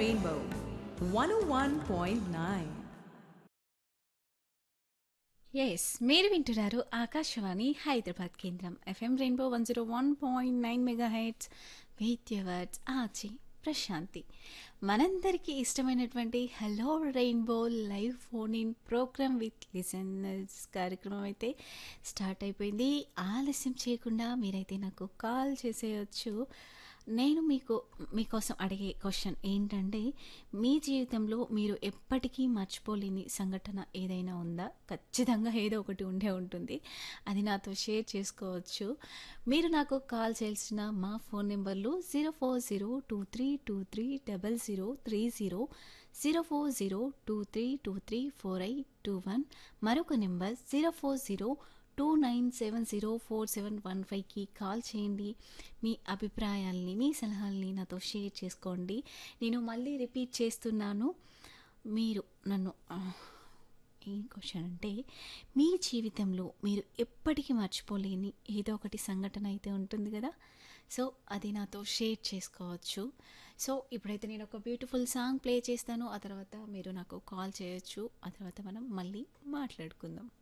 Rainbow 101.9. Yes మీరు వింటున్నారు ఆకాశవాణి హైదరాబాద్ కేంద్రం FM rainbow one zero one point nine mega heads with words Achi Prashanti మనందరికీ ఇష్టమైనటువంటి hello rainbow live phone in programme with listeners కార్యక్రమం అయితే స్టార్ట్ అయిపోయింది ఆలస్యం చేయకుండా మీరైతే నాకు కాల్ చేసేయచ్చు నేను మీకు మీకోసం అడిగే క్వశ్చన్ ఏంటంటే మీ జీవితంలో మీరు ఎప్పటికీ మర్చిపోలేని సంఘటన ఏదైనా ఉందా ఖచ్చితంగా ఏదో ఒకటి ఉండే ఉంటుంది అది నాతో షేర్ చేసుకోవచ్చు మీరు నాకు కాల్ చేయాల్సిన మా ఫోన్ నెంబర్లు zero four zero two three two three double zero three zero zero four zero two three two three four eight two one మరొక number zero four zero two nine seven zero four seven one ఫైవ్కి call చేయండి మీ అభిప్రాయాల్ని మీ సలహాల్ని నాతో share చేసుకోండి నేను మళ్ళీ repeat చేస్తున్నాను మీరు నన్ను ఆ, ఏం క్వశ్చన్ అంటే మీ జీవితంలో మీరు ఎప్పటికీ మర్చిపోలేని ఏదో ఒకటి సంఘటన అయితే ఉంటుంది కదా సో అది నాతో షేర్ చేసుకోవచ్చు సో ఇప్పుడైతే నేను ఒక బ్యూటిఫుల్ సాంగ్ ప్లే చేస్తాను ఆ తర్వాత మీరు నాకు కాల్ చేయొచ్చు ఆ తర్వాత మనం మళ్ళీ మాట్లాడుకుందాం